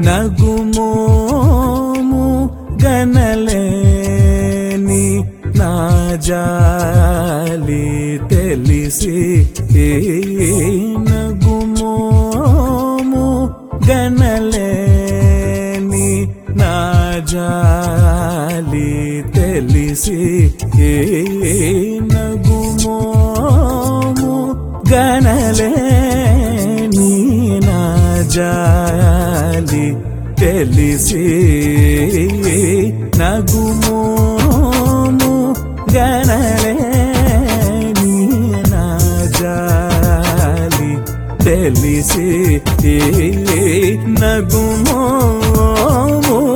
నగుమోము గనలేని నా జాలి తెలిసి నగుమోము గనలేని నా జాలి తెలిసి నగుమోము గనలేని నా జాలి తెలిసి నగుమోము గనలేని నా జాలి తెలిసి నగుమోము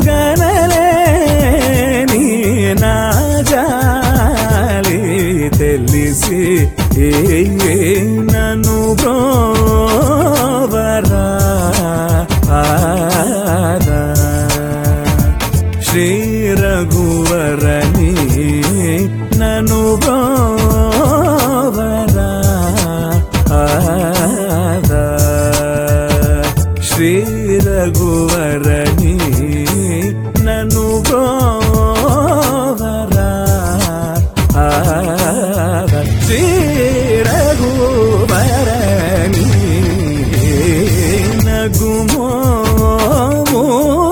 గనలేని నా జాలి తెలిసి నన్ను బ్రోవరా ఆరా. శ్రీ రఘువరని నన్ను బ్రోవరా ఆరా. శ్రీ రఘువరని నన్ను బ్రోవరా ఆరా. శ్రీ రఘువరని నగుమోము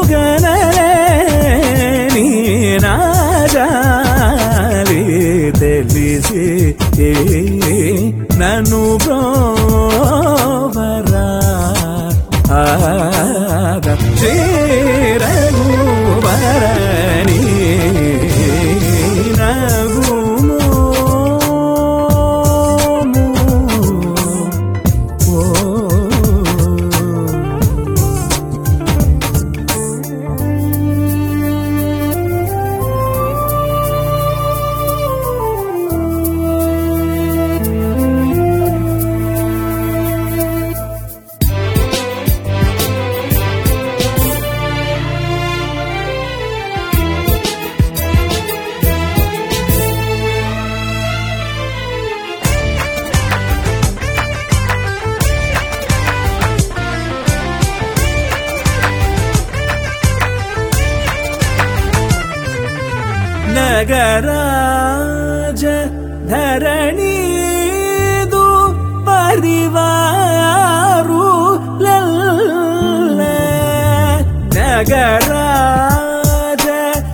గనలేని నా జాలి తెలిసి నన్ను బ్రోవరా ఆద చేరగువరణి నగుమోము ನಗರಾಜ ಧರಣಿದು ಪರಿವಾರು ಲಲ್ಲ ನಗರಾಜ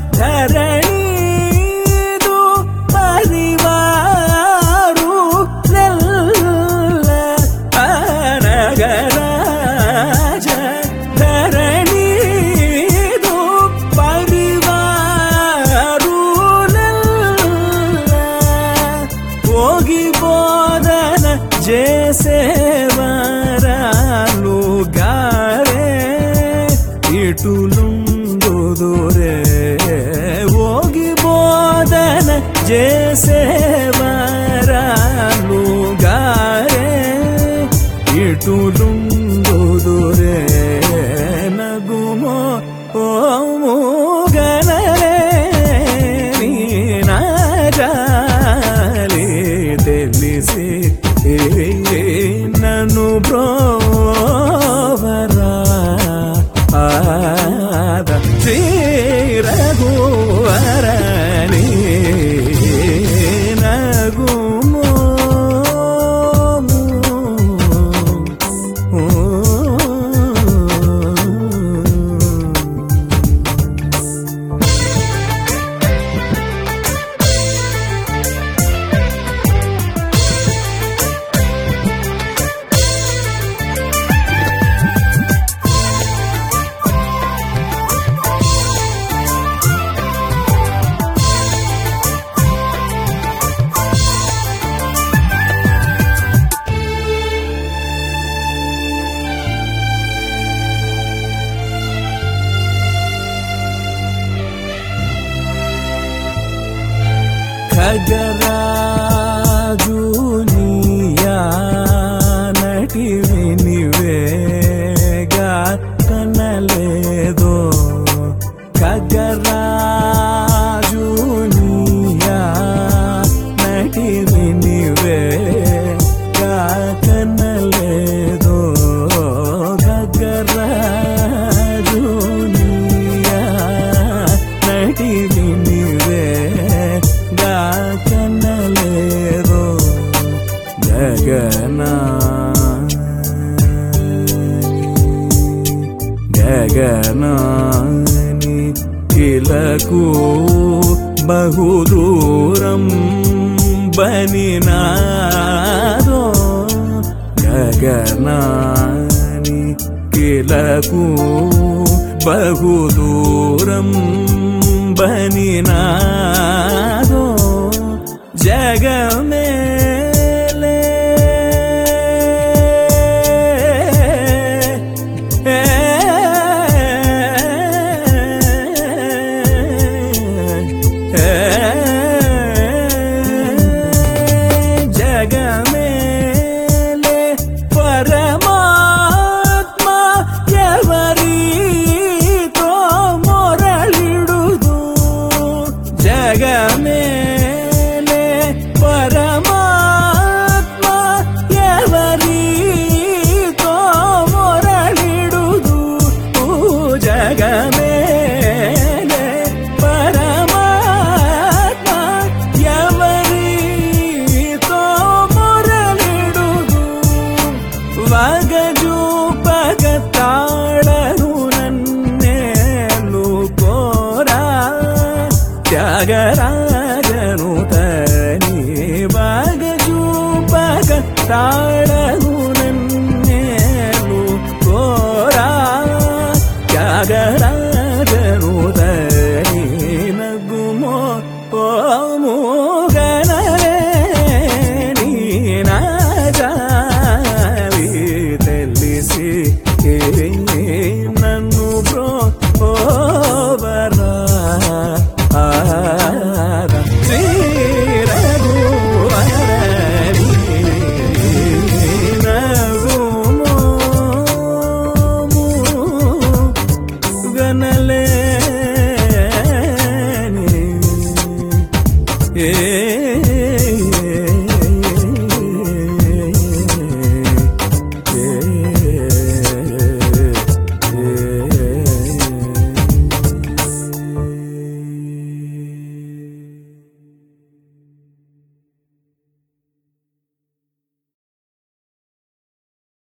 ಧರಣಿದು ಪರಿವಾರು ಲಲ್ಲ ಆ ನಗರಾಜ ಧರಣಿದು ಪರಿವಾರು ಹೋಗಿ ಬೋಧನ చేసేవారాలు గారే ఇటులుందురే ఓగి బోధన చేసేవారాలు గారే ఇటులుందురే నగుమో ఓము గనలేని నా జాలి తెలిసి నన్ను బ్రోవరా ఆద శ్రీరఘువరణి గగనా గగనాని ఇలకు బహుదూరం బనినాదో గగనాని కిలకు బహుదూరం బనినాదో జగమేలే జగమేలే పరమాత్మ ఎవరితో మొరళిడుదు జగమేలే పరమాత్మ ఎవరితో మొరళిడుదు జగమేలే పరమాత్మ ఎవరితో మొరలిడుదు వగజూపగ తాళను నన్నేలు కోరా త్యాగరాజను తని వగజూపగ తాళను నన్నేలు కోరా త్యాగరాజను తని నగుమో ఓము గనరే నాజాలి తెలిసి నన్ను బ్రో ఓవరా శ్రీ రఘువరని నగుమోము గనలేని ఏ